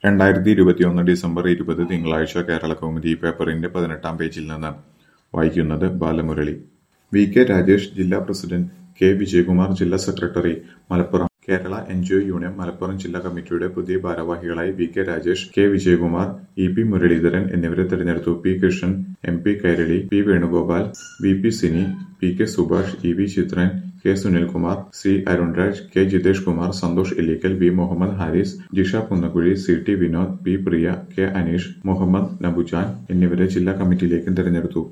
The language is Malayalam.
രണ്ടായിരത്തി ഇരുപത്തിയൊന്ന് ഡിസംബർ ഇരുപത് തിങ്കളാഴ്ച കേരളകൗമുദി പേപ്പറിന്റെ പതിനെട്ടാം പേജിൽ നിന്ന് വായിക്കുന്നത് ബാലമുരളി വി കെ രാജേഷ് ജില്ലാ പ്രസിഡന്റ് കെ വിജയകുമാർ ജില്ലാ secretary Malappuram Kerala N G O union Malappuram ജില്ലാ കമ്മിറ്റിയുടെ പുതിയ ഭാരവാഹികളായി V K Rajesh K Vijayakumar E P Muraleedharan എന്നിവരെ തെരഞ്ഞെടുത്തു P Krishnan M P Kairali P Venugopal V P Cini P K Subhash E V Chithran K Sunilkumar C Arunraj K Jithesh Kumar Santhosh Illikkal V Muhammad Haris Jisha Kunnakkuzhi C T Vinod P Priya K Aneesh Muhammad Nabujan എന്നിവരെ ജില്ലാ കമ്മിറ്റിയിലേക്കും തെരഞ്ഞെടുത്തു